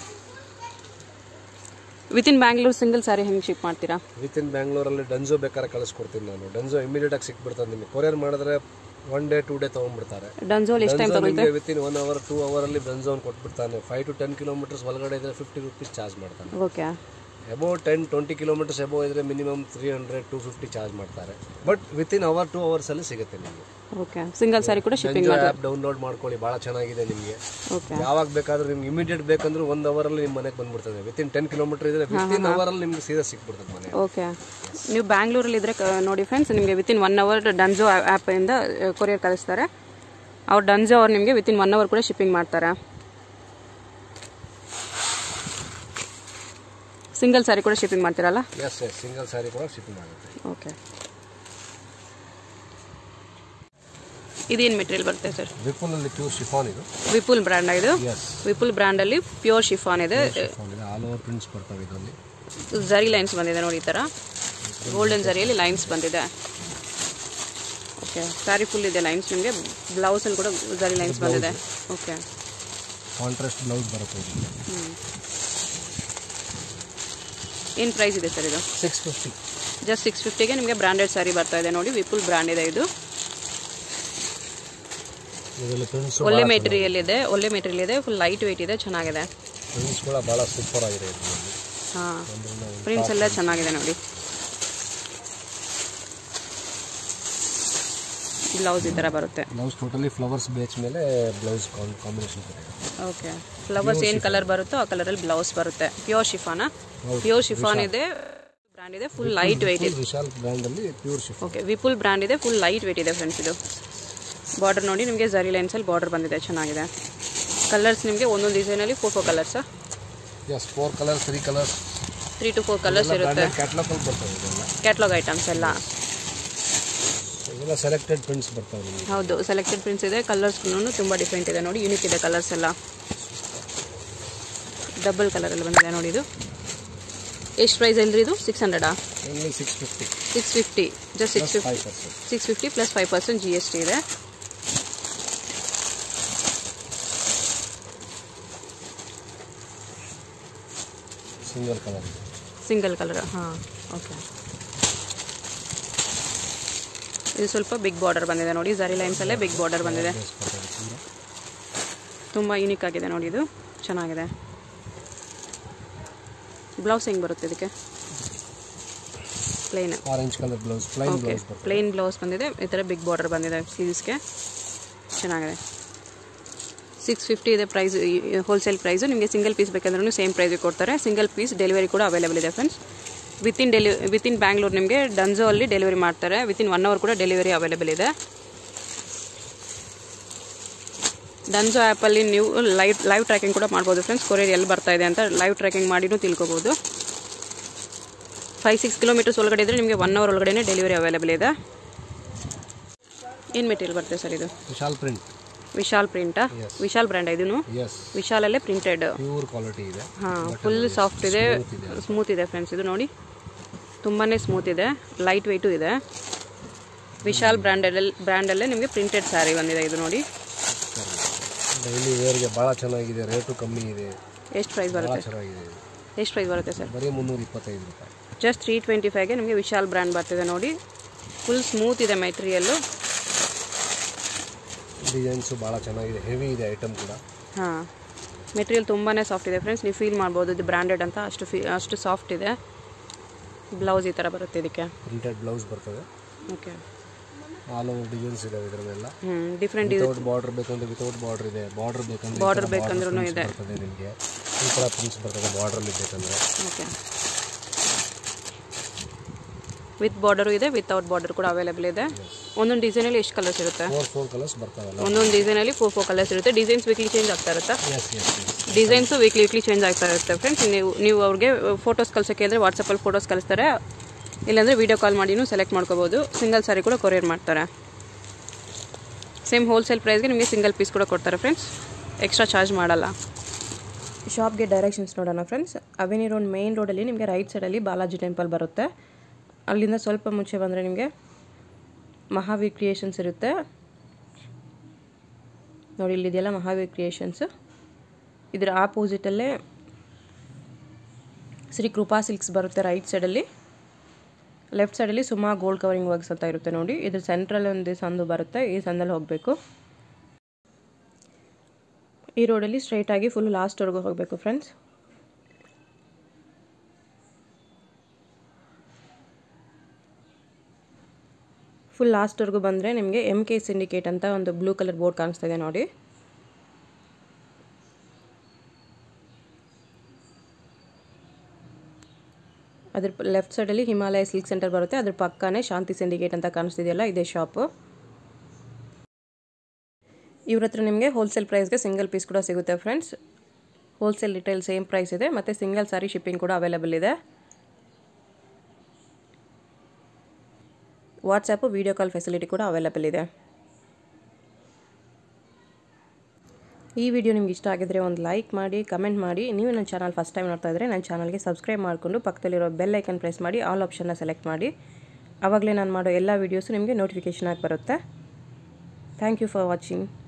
ವಿತಿನ್ ಬ್ಯಾಂಗ್ಳೂರ್ ಸಿಂಗಲ್ ಸ್ಯಾರಿ ಹೆಂಗೆ ಶಿಪ್ ಮಾಡ್ತೀರಾ ವಿತ್ ಇನ್ ಬ್ಯಾಂಗ್ಳೂರಲ್ಲಿ ಡನ್ಜೋ ಬೇಕಾದ್ರೆ ಕಳಿಸ್ಕೊಡ್ತೀನಿ ನಾನು ಡನ್ಜೋ ಇಮಿಡಿಯೇಟ್ ಆಗಿ ಸಿಕ್ಬಿಡ್ತದೆ ನಿಮಗೆ ಕೊರಿಯರ್ ಮಾಡಿದ್ರೆ ಒನ್ ಡೇ ಟೂ ಡೇ ತೊಗೊಂಡ್ಬಿಡ್ತಾರೆ ಡನ್ಸೋಲ್ ಎಷ್ಟು ಟೈಮ್ ತಗೊಳುತ್ತೆ within one hour two ಅವರಲ್ಲಿ ಡನ್ಜೋನ್ ಕೊಟ್ಬಿಡ್ತಾನೆ ಫೈವ್ ಟು ಟೆನ್ ಕಿಲೋಮೀಟರ್ಸ್ ಒಳಗಡೆ ಇದ್ರೆ ಫಿಫ್ಟಿ ರುಪೀಸ್ ಚಾರ್ಜ್ ಮಾಡ್ತಾನೆ okay above ten twenty kilometres above ಇದ್ರೆ minimum three hundred to fifty charge ಮಾಡ್ತಾರೆ but within hour two ಅವರ್ಸಲ್ಲಿ ಸಿಗುತ್ತೆ ನಿಮಗೆ ಓಕೆ ಸಿಂಗಲ್ ಸ್ಯಾರಿ ಕೂಡ ಶಿಪ್ಪಿಂಗ್ ಡನ್ಜೋ ಆ್ಯಪ್ ಡೌನ್ಲೋಡ್ ಮಾಡ್ಕೊಳ್ಳಿ ಭಾಳ ಚೆನ್ನಾಗಿದೆ ನಿಮಗೆ ಓಕೆ ಯಾವಾಗ ಬೇಕಾದ್ರೂ ನಿಮ್ಗೆ ಇಮಿಡಿಯೇಟ್ ಬೇಕಂದ್ರೆ ಒಂದು ಅವರಲ್ಲಿ ನಿಮ್ಮ ಮನೆಗೆ ಬಂದ್ಬಿಡ್ತದೆ ವಿತ್ ಇನ್ ಟೆನ್ ಕಿಲೋಮೀಟರ್ ಇದ್ರೆ ಫಿಫ್ಟೀನ್ ಅವರಲ್ಲಿ ನಿಮ್ಗೆ ಸೀದಾ ಸಿಕ್ಬಿಡ್ತದೆ ಮನೆ ಓಕೆ ನೀವು ಬ್ಯಾಂಗ್ಳೂರಲ್ಲಿ ಇದ್ರೆ ಕ- ನೋಡಿ ಫ್ರೆಂಡ್ಸ್ ನಿಮಗೆ ವಿತಿನ್ ಒನ್ ಅವರ್ ಡನ್ಜೋ ಆ್ಯಪಿಂದ ಕೊರಿಯರ್ ಕಳಿಸ್ತಾರೆ ಅವ್ರು ಡನ್ಜೋ ಅವ್ರು ನಿಮಗೆ ವಿತಿನ್ ಒನ್ ಅವರ್ ಕೂಡ ಶಿಪ್ಪಿಂಗ್ ಮಾಡ್ತಾರೆ ಸಿಂಗಲ್ ಸ್ಯಾರಿ ಕೂಡ ಶಿಪ್ಪಿಂಗ್ ಮಾಡ್ತೀರಲ್ಲ ಎಸ್ ಎಸ್ ಸಿಂಗಲ್ ಸ್ಯಾರಿ ಕೂಡ ಶಿಪ್ಪಿಂಗ್ ಆಗುತ್ತೆ ಓಕೆ ಇದೇನು ಮೆಟೀರಿಯಲ್ ಬರುತ್ತೆ ಸರ್ ವಿಪುಲಲ್ಲಿ ಪ್ಯೂರ್ ಶಿಫಾನ್ ಇದು ವಿಪುಲ್ ಬ್ರ್ಯಾಂಡ್ ಇದು ಎಸ್ ವಿಪುಲ್ ಬ್ರ್ಯಾಂಡಲ್ಲಿ ಪ್ಯೂರ್ ಶಿಫಾನ್ ಇದೆ ಶಿಫಾನ್ ಇದೆ ಆಲ್ ಓವರ್ ಪ್ರಿಂಟ್ಸ್ ಬರ್ತವೆ ಇದರಲ್ಲಿ ಜರಿ ಲೈನ್ಸ್ ಬಂದಿದೆ ನೋಡಿ ಈ ಥರ ಗೋಲ್ಡನ್ ಜರಿಯಲ್ಲಿ ಲೈನ್ಸ್ ಬಂದಿದೆ ಓಕೆ ಸ್ಯಾರಿ ಫುಲ್ ಇದೆ ಲೈನ್ಸ್ ನಿಮಗೆ ಬ್ಲೌಸಲ್ಲಿ ಕೂಡ ಜರಿ ಲೈನ್ಸ್ ಬಂದಿದೆ ಓಕೆ ಕಾಂಟ್ರಾಸ್ಟ್ ಬ್ಲೌಸ್ ಬರುತ್ತೆ ಇದಕ್ಕೆ ಏನು ಪ್ರೈಸ್ ಇದೆ ಸರ್ ಇದು ಸಿಕ್ಸ್ ಫಿಫ್ಟಿ ಜಸ್ಟ್ ಸಿಕ್ಸ್ ಫಿಫ್ಟಿಗೆ ನಿಮಗೆ ಬ್ರ್ಯಾಂಡೆಡ್ ಸ್ಯಾರಿ ಬರ್ತಾ ಇದೆ ನೋಡಿ ವಿಪುಲ್ ಬ್ರ್ಯಾಂಡ್ ಇದೆ ಇದು ಇದರಲ್ಲಿ ಪ್ರಿಂಟ್ಸ್ ಒಳ್ಳೆ ಮೆಟೀರಿಯಲ್ ಇದೆ ಒಳ್ಳೆ ಮೆಟೀರಿಯಲ್ ಇದೆ ಫುಲ್ ಲೈಟ್ ವೆಯ್ಟ್ ಇದೆ ಚೆನ್ನಾಗಿದೆ ಪ್ರಿಂಟ್ಸ್ ಕೂಡ ಭಾಳ ಸೂಪರ್ ಆಗಿದೆ ಇದರಲ್ಲಿ ಹಾಂ ಅಂದ್ರೆ ನಾವು ಪ್ರಿಂಟ್ಸ್ ಎಲ್ಲ ಚೆನ್ನಾಗಿದೆ ನೋಡಿ ಬ್ಲೌಸ್ ಈ ಥರ ಬರುತ್ತೆ ಬ್ಲೌಸ್ ಟೋಟಲಿ ಫ್ಲವರ್ಸ್ ಬೇಸ್ ಮೇಲೆ ಬ್ಲೌಸ್ ಕಾಂಬಿನೇಷನ್ ಕೊಟ್ಟಿದೆ ಓಕೆ ಫ್ಲವರ್ಸ್ ಏನು ಕಲರ್ ಬರುತ್ತೋ ಆ ಕಲರಲ್ಲಿ ಬ್ಲೌಸ್ ಬರುತ್ತೆ ಪ್ಯೂರ್ ಶಿಫಾನ ಪ್ಯೂರ್ ಶಿಫಾನ್ ಇದೆ ಬ್ರ್ಯಾಂಡ್ ಇದೆ ಫುಲ್ ಲೈಟ್ ವೆಯ್ಟ್ ಇದೆ ವಿಶಾಲ್ ಬ್ರ್ಯಾಂಡಲ್ಲಿ pure chiffon okay Vipul brand ಇದೆ ಫುಲ್ ಲೈಟ್ ವೆಯ್ಟ್ ಇದೆ ಫ್ರೆಂಡ್ಸ್ ಇದು ಬಾರ್ಡರ್ ನೋಡಿ ನಿಮಗೆ ಜರಿ ಲೈನ್ಸಲ್ಲಿ ಬಾರ್ಡರ್ ಬಂದಿದೆ ಚೆನ್ನಾಗಿದೆ ಕಲರ್ಸ್ ನಿಮಗೆ ಒಂದೊಂದು ಡಿಸೈನಲ್ಲಿ four four colours yes four colours three colours three to four colours ಇರುತ್ತೆ ಕ್ಯಾಟ್ಲಾಗಲ್ಲಿ ಬರ್ತವೆ ಇದೆಲ್ಲ ಕ್ಯಾಟ್ಲಾಗ್ ಐಟಮ್ಸ್ ಎಲ್ಲ ಇದೆಲ್ಲ ಸೆಲೆಕ್ಟೆಡ್ ಪ್ರಿಂಟ್ಸ್ ಬರ್ತವೆ ನಿಮಗೆ ಹೌದು ಸೆಲೆಕ್ಟೆಡ್ ಪ್ರಿಂಟ್ಸ್ ಇದೆ ಕಲರ್ಸ್ಗೂ ತುಂಬ ಡಿಫ್ರೆಂಟ್ ಇದೆ ನೋಡಿ ಯೂನಿಕ್ ಇದೆ ಕಲರ್ಸ್ ಎಲ್ಲ ಡಬಲ್ ಕಲರಲ್ಲಿ ಬಂದಿದೆ ನೋಡಿ ಇದು ಎಷ್ಟು ಪ್ರೈಸ್ ಅಲ್ರಿ ಇದು ಸಿಕ್ಸ್ ಹಂಡ್ರೆಡಾ only six fifty six fifty just six fifty five percent six fifty plus five percent G S T ಇದೆ ಸಿಂಗಲ್ ಕಲರ್ ಇದೆ ಸಿಂಗಲ್ ಕಲರ್ ಹಾಂ ಓಕೆ ಇದು ಸ್ವಲ್ಪ ಬಿಗ್ ಬಾರ್ಡರ್ ಬಂದಿದೆ ನೋಡಿ ಜರಿ ಲೈನ್ಸಲ್ಲೇ ಬಿಗ್ ಬಾರ್ಡರ್ ಬಂದಿದೆ ಬೇಸ್ ಬರ್ತದೆ ತುಂಬ ತುಂಬ ಯೂನಿಕ್ ಆಗಿದೆ ನೋಡಿ ಇದು ಚೆನ್ನಾಗಿದೆ ಬ್ಲೌಸ್ ಹೆಂಗೆ ಬರುತ್ತೆ ಇದಕ್ಕೆ plain orange colour blouse plain okay blouse ಬರ್ತದೆ ಪ್ಲೇನ್ ಬ್ಲೌಸ್ ಬಂದಿದೆ ಈ ಥರ ಬಿಗ್ ಬಾರ್ಡರ್ ಬಂದಿದೆ ಸ್ಲೀವ್ಸ್ಗೆ ಚೆನ್ನಾಗಿದೆ ಸಿಕ್ಸ್ ಫಿಫ್ಟಿ ಇದೆ ಪ್ರೈಸ್ ಹೋಲ್ಸೇಲ್ ಪ್ರೈಸು ನಿಮಗೆ ಸಿಂಗಲ್ ಪೀಸ್ ಬೇಕಂದ್ರೂ ಸೇಮ್ ಪ್ರೈಸಿಗೆ ಕೊಡ್ತಾರೆ ಸಿಂಗಲ್ ಪೀಸ್ ಡೆಲಿವರಿ ಕೂಡ ಅವೈಲೇಬಲ್ ಇದೆ ಫ್ರೆಂಡ್ಸ್ ವಿತಿನ್ ಡೆಲಿ ವಿತಿನ್ ಬ್ಯಾಂಗ್ಳೂರ್ ನಿಮಗೆ ಡನ್ಸೋ ಅಲ್ಲಿ ಡೆಲಿವರಿ ಮಾಡ್ತಾರೆ ವಿತಿನ್ ಒನ್ ಅವರ್ ಕೂಡ ಡೆಲಿವರಿ ಅವೈಲೇಬಲ್ ಇದೆ ಡನ್ಸೋ ಆ್ಯಪಲ್ಲಿ ನೀವು ಲೈವ್ ಲೈವ್ ಟ್ರ್ಯಾಕಿಂಗ್ ಕೂಡ ಮಾಡ್ಬೋದು ಫ್ರೆಂಡ್ಸ್ ಕೊರಿಯರ್ ಎಲ್ಲಿ ಬರ್ತಾ ಇದೆ ಅಂತ ಲೈವ್ ಟ್ರ್ಯಾಕಿಂಗ್ ಮಾಡಿನೂ ತಿಳ್ಕೊಬೋದು ಫೈವ್ ಸಿಕ್ಸ್ ಕಿಲೋಮೀಟರ್ಸ್ ಒಳಗಡೆ ಇದ್ದರೆ ನಿಮಗೆ ಒನ್ ಅವರ್ ಒಳಗಡೆ ಡೆಲಿವರಿ ಅವೈಲೇಬಲ್ ಇದೆ ಏನು ಮೆಟೀರಿಯಲ್ ಬರುತ್ತೆ ಸರ್ ಇದು ವಿಶಾಲ್ ಪ್ರಿಂಟ್ ವಿಶಾಲ್ ಪ್ರಿಂಟಾ Yes. ವಿಶಾಲ್ ಬ್ರ್ಯಾಂಡ್ ಇದೂ ಎಸ್ ವಿಶಾಲಲ್ಲೇ ಪ್ರಿಂಟೆಡ್ ಪ್ಯೂರ್ ಕ್ವಾಲಿಟಿ ಇದೆ ಹಾಂ ಫುಲ್ ಸಾಫ್ಟ್ ಇದೆ smooth ಇದೆ. ಸ್ಮೂತ್ ಇದೆ ಫ್ರೆಂಡ್ಸ್ ಇದು ನೋಡಿ ತುಂಬಾ ಸ್ಮೂತ್ ಇದೆ ಲೈಟ್ ವೆಯ್ಟು ಇದೆ ವಿಶಾಲ್ ಬ್ರ್ಯಾಂಡಲ್ಲಿ ಬ್ರ್ಯಾಂಡಲ್ಲೇ ನಿಮಗೆ ಪ್ರಿಂಟೆಡ್ ಸ್ಯಾರಿ ಬಂದಿದೆ ಇದು ನೋಡಿ ಡೈಲಿ ವೇರ್ಗೆ ಭಾಳ ಚೆನ್ನಾಗಿದೆ ರೇಟು ಕಮ್ಮಿ ಇದೆ ಎಷ್ಟು ಪ್ರೈಸ್ ಭಾಳ ಬರುತ್ತೆ ಚೆನ್ನಾಗಿದೆ ಇದು. ಎಷ್ಟು ಪ್ರೈಸ್ ಬರುತ್ತೆ ಸರ್ ಬರೀ ಮುನ್ನೂರ ಇಪ್ಪತ್ತೈದು ರೂಪಾಯಿ ಜಸ್ಟ್ ತ್ರೀ ಟ್ವೆಂಟಿ ಫೈವ್ಗೆ ನಿಮಗೆ ವಿಶಾಲ್ ಬ್ರ್ಯಾಂಡ್ ಬರ್ತಿದೆ ನೋಡಿ ಫುಲ್ ಸ್ಮೂತ್ ಇದೆ ಮೆಟೀರಿಯಲ್ಲು ಡಿಸೈನ್ಸು ಭಾಳ ಚೆನ್ನಾಗಿದೆ ಹೆವಿ ಇದೆ ಐಟಮ್ ಕೂಡ ಹಾಂ ಮೆಟೀರಿಯಲ್ ತುಂಬಾ ಸಾಫ್ಟ್ ಇದೆ ಫ್ರೆಂಡ್ಸ್ ನೀವು ಫೀಲ್ ಮಾಡ್ಬೋದು ಇದು ಬ್ರ್ಯಾಂಡೆಡ್ ಅಂತ ಅಷ್ಟು ಫೀ ಅಷ್ಟು ಸಾಫ್ಟ್ ಇದೆ ಬ್ಲೌಸ್ ಈ ಥರ ಬರುತ್ತೆ ಇದಕ್ಕೆ ಪ್ರಿಂಟೆಡ್ ಬ್ಲೌಸ್ ಬರ್ತದೆ ಓಕೆ ಆಲ್ ಓವರ್ ಡಿಸೈನ್ಸ್ ಇದಾವೆ ಇದರ ಮೇಲೆ ಹ್ಞೂ ಡಿಫ್ರೆಂಟ್ ವಿತೌಟ್ ಬಾರ್ಡರ್ ಬೇಕಂದ್ರೆ ವಿತೌಟ್ ಬಾರ್ಡರ್ ಇದೆ ಬಾರ್ಡರ್ ಬೇಕಂದ್ರೆ Border ಬೇಕಂದ್ರೂ ಇದೆ. ಬರ್ತದೆ ನಿಮಗೆ ಈ ಥರ ಪ್ರಿಂಟ್ಸ್ ಬರ್ತದೆ ಬಾರ್ಡ್ರಲ್ಲಿ ಬೇಕಂದ್ರೆ ಓಕೆ ವಿತ್ ಬಾರ್ಡರು ಇದೆ ವಿತೌಟ್ ಬಾರ್ಡರ್ ಕೂಡ ಅವೈಲೇಬಲ್ ಇದೆ ಒಂದೊಂದು ಡಿಸೈನಲ್ಲಿ ಎಷ್ಟು ಕಲರ್ಸ್ ಇರುತ್ತೆ ಫೋರ್ ಫೋರ್ ಕಲರ್ಸ್ ಬರ್ತಾವಲ್ಲ ಒಂದೊಂದು ಡಿಸೈನಲ್ಲಿ ಫೋರ್ ಫೋರ್ ಕಲರ್ಸ್ ಇರುತ್ತೆ ಡಿಸೈನ್ಸ್ ವೀಕ್ಲಿ ಚೇಂಜ್ ಆಗ್ತಾ ಇರುತ್ತಾ yes yes yes designs weekly weekly change ಆಗ್ತಾ ಇರುತ್ತೆ ಫ್ರೆಂಡ್ಸ್ ನೀವು ನೀವು ಅವ್ರಿಗೆ ಫೋಟೋಸ್ ಕಳ್ಸೋಕ್ಕೆ ಅಂದರೆ ವಾಟ್ಸಪ್ಪಲ್ಲಿ ಫೋಟೋಸ್ ಕಳಿಸ್ತಾರೆ ಇಲ್ಲಾಂದರೆ ವೀಡಿಯೋ ಕಾಲ್ ಮಾಡಿನೂ ಸೆಲೆಕ್ಟ್ ಮಾಡ್ಕೋಬೋದು ಸಿಂಗಲ್ ಸಾರಿ ಕೂಡ ಕೊರಿಯರ್ ಮಾಡ್ತಾರೆ ಸೇಮ್ ಹೋಲ್ಸೇಲ್ ಪ್ರೈಸ್ಗೆ ನಿಮಗೆ ಸಿಂಗಲ್ ಪೀಸ್ ಕೂಡ ಕೊಡ್ತಾರೆ ಫ್ರೆಂಡ್ಸ್ ಎಕ್ಸ್ಟ್ರಾ ಚಾರ್ಜ್ ಮಾಡಲ್ಲ ಶಾಪ್ಗೆ ಡೈರೆಕ್ಷನ್ಸ್ ನೋಡೋಣ ಫ್ರೆಂಡ್ಸ್ ಅವೆನಿ ರೋಡ್ ಮೇನ್ ರೋಡಲ್ಲಿ ನಿಮಗೆ ರೈಟ್ ಸೈಡಲ್ಲಿ ಬಾಲಾಜಿ ಟೆಂಪಲ್ ಬರುತ್ತೆ ಅಲ್ಲಿಂದ ಸ್ವಲ್ಪ ಮುಂಚೆ ಬಂದರೆ ನಿಮಗೆ ಮಹಾವೀರ್ ಕ್ರಿಯೇಷನ್ಸ್ ಇರುತ್ತೆ ನೋಡಿ ಇಲ್ಲಿದೆಯಲ್ಲ ಮಹಾವೀರ್ ಕ್ರಿಯೇಷನ್ಸ್ ಇದರ ಆಪೋಸಿಟಲ್ಲೇ ಶ್ರೀ ಕೃಪಾ ಸಿಲ್ಕ್ಸ್ ಬರುತ್ತೆ ರೈಟ್ ಸೈಡಲ್ಲಿ ಲೆಫ್ಟ್ ಸೈಡಲ್ಲಿ ಸುಮಾ ಗೋಲ್ಡ್ ಕವರಿಂಗ್ ವರ್ಕ್ಸ್ ಅಂತ ಇರುತ್ತೆ ನೋಡಿ ಇದ್ರ ಸೆಂಟ್ರಲ್ಲಿ ಒಂದು ಸಂದು ಬರುತ್ತೆ ಈ ಸಂದಲ್ಲಿ ಹೋಗಬೇಕು ಈ ರೋಡಲ್ಲಿ ಸ್ಟ್ರೈಟಾಗಿ ಫುಲ್ ಲಾಸ್ಟ್ವರೆಗೂ ಹೋಗಬೇಕು ಫ್ರೆಂಡ್ಸ್ ಫುಲ್ ಲಾಸ್ಟ್ವರೆಗೂ ಬಂದರೆ ನಿಮಗೆ ಎಮ್ ಕೆ ಸಿಂಡಿಕೇಟ್ ಅಂತ ಒಂದು ಬ್ಲೂ ಕಲರ್ ಬೋರ್ಡ್ ಕಾಣಿಸ್ತಾ ಇದೆ ನೋಡಿ ಅದ್ರ ಲೆಫ್ಟ್ ಸೈಡಲ್ಲಿ ಹಿಮಾಲಯ ಸಿಲ್ಕ್ ಸೆಂಟರ್ ಬರುತ್ತೆ ಅದ್ರ ಪಕ್ಕನೇ ಶಾಂತಿ ಸಿಂಡಿಕೇಟ್ ಅಂತ ಕಾಣಿಸ್ತಿದೆಯಲ್ಲ ಇದೇ ಶಾಪು ಇವ್ರ ಹತ್ರ ನಿಮಗೆ ಹೋಲ್ಸೇಲ್ ಪ್ರೈಸ್ಗೆ ಸಿಂಗಲ್ ಪೀಸ್ ಕೂಡ ಸಿಗುತ್ತೆ friends wholesale retail same price ಇದೆ ಮತ್ತು ಸಿಂಗಲ್ ಸಾರಿ ಶಿಪ್ಪಿಂಗ್ ಕೂಡ ಅವೈಲೇಬಲ್ ಇದೆ ವಾಟ್ಸಪ್ಪು ವೀಡಿಯೋ ಕಾಲ್ ಫೆಸಿಲಿಟಿ ಕೂಡ ಅವೈಲೇಬಲ್ ಇದೆ ಈ ವಿಡಿಯೋ ನಿಮ್ಗೆ ಇಷ್ಟ ಆಗಿದ್ರೆ ಒಂದು ಲೈಕ್ ಮಾಡಿ ಕಮೆಂಟ್ ಮಾಡಿ ನೀವು ನನ್ನ ಚಾನಲ್ ಫಸ್ಟ್ ಟೈಮ್ ನೋಡ್ತಾ ಇದ್ದರೆ ನನ್ನ ಚಾನಲ್ಗೆ ಸಬ್ಸ್ಕ್ರೈಬ್ ಮಾಡಿಕೊಂಡು ಪಕ್ಕದಲ್ಲಿರೋ ಬೆಲ್ ಐಕನ್ ಪ್ರೆಸ್ ಮಾಡಿ ಆಲ್ ಆಪ್ಷನ್ನ ಸೆಲೆಕ್ಟ್ ಮಾಡಿ ಆವಾಗಲೇ ನಾನು ಮಾಡೋ ಎಲ್ಲ ವೀಡಿಯೋಸು ನಿಮಗೆ ನೋಟಿಫಿಕೇಷನ್ ಆಗಿ ಬರುತ್ತೆ ಥ್ಯಾಂಕ್ ಯು ಫಾರ್ ವಾಚಿಂಗ್